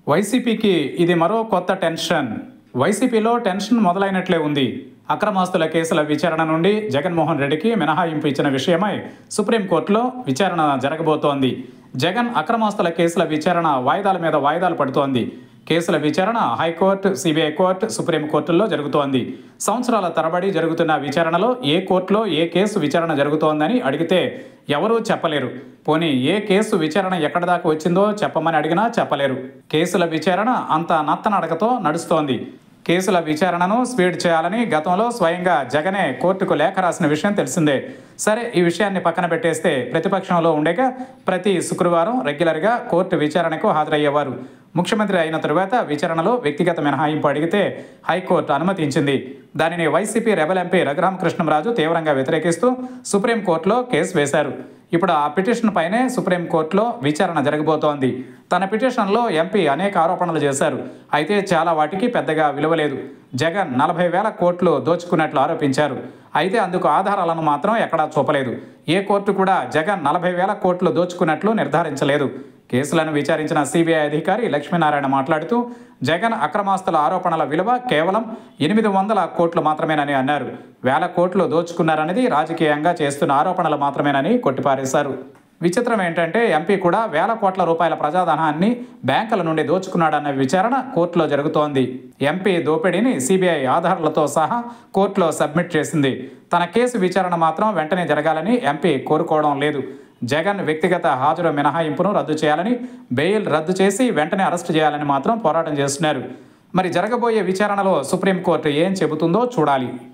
వైసీపీకి ఇది మరో కొత్త టెన్షన్ వైసీపీలో టెన్షన్ మొదలైనట్లే ఉంది అక్రమాస్తుల కేసుల విచారణ నుండి జగన్మోహన్ రెడ్డికి మినహాయింపు ఇచ్చిన విషయమై సుప్రీంకోర్టులో విచారణ జరగబోతోంది జగన్ అక్రమాస్తుల కేసుల విచారణ వాయిదాల మీద వాయిదాలు పడుతోంది కేసుల విచారణ హైకోర్టు సిబిఐ కోర్టు సుప్రీంకోర్టుల్లో జరుగుతోంది సంవత్సరాల తరబడి జరుగుతున్న విచారణలో ఏ కోర్టులో ఏ కేసు విచారణ జరుగుతోందని అడిగితే ఎవరూ చెప్పలేరు పోనీ ఏ కేసు విచారణ ఎక్కడ దాకా వచ్చిందో చెప్పమని అడిగినా చెప్పలేరు కేసుల విచారణ అంత నత్తనడకతో నడుస్తోంది కేసుల విచారణను స్పీడ్ చేయాలని గతంలో స్వయంగా జగనే కోర్టుకు లేఖ రాసిన విషయం తెలిసిందే సరే ఈ విషయాన్ని పక్కన పెట్టేస్తే ప్రతిపక్షంలో ఉండేగా ప్రతి శుక్రవారం రెగ్యులర్గా కోర్టు విచారణకు హాజరయ్యేవారు ముఖ్యమంత్రి అయిన తరువాత విచారణలో వ్యక్తిగత మినహాయింపు అడిగితే హైకోర్టు అనుమతించింది దానిని వైసీపీ రెబల్ ఎంపీ రఘురామకృష్ణంరాజు తీవ్రంగా వ్యతిరేకిస్తూ సుప్రీంకోర్టులో కేసు వేశారు ఇప్పుడు ఆ పిటిషన్ పైనే సుప్రీంకోర్టులో విచారణ జరగబోతోంది తన పిటిషన్లో ఎంపీ అనేక ఆరోపణలు చేశారు అయితే చాలా వాటికి పెద్దగా విలువ లేదు జగన్ నలభై వేల కోట్లు దోచుకున్నట్లు ఆరోపించారు అయితే అందుకు ఆధారాలను మాత్రం ఎక్కడా చూపలేదు ఏ కోర్టు కూడా జగన్ నలభై వేల కోట్లు దోచుకున్నట్లు నిర్ధారించలేదు కేసులను విచారించిన సిబిఐ అధికారి లక్ష్మీనారాయణ మాట్లాడుతూ జగన్ అక్రమాస్తుల ఆరోపణల విలువ కేవలం ఎనిమిది వందల కోట్లు మాత్రమేనని అన్నారు వేల కోట్లు దోచుకున్నారనేది రాజకీయంగా చేస్తున్న ఆరోపణలు మాత్రమేనని కొట్టిపారేశారు విచిత్రం ఏంటంటే ఎంపీ కూడా వేల కోట్ల రూపాయల ప్రజాధనాన్ని బ్యాంకుల నుండి దోచుకున్నాడన్న విచారణ కోర్టులో జరుగుతోంది ఎంపీ దోపిడీని సిబిఐ ఆధారాలతో సహా కోర్టులో సబ్మిట్ చేసింది తన కేసు విచారణ మాత్రం వెంటనే జరగాలని ఎంపీ కోరుకోవడం లేదు జగన్ వ్యక్తిగత హాజరు మినహాయింపును రద్దు చేయాలని బెయిల్ రద్దు చేసి వెంటనే అరెస్టు చేయాలని మాత్రం పోరాటం చేస్తున్నారు మరి జరగబోయే విచారణలో సుప్రీంకోర్టు ఏం చెబుతుందో చూడాలి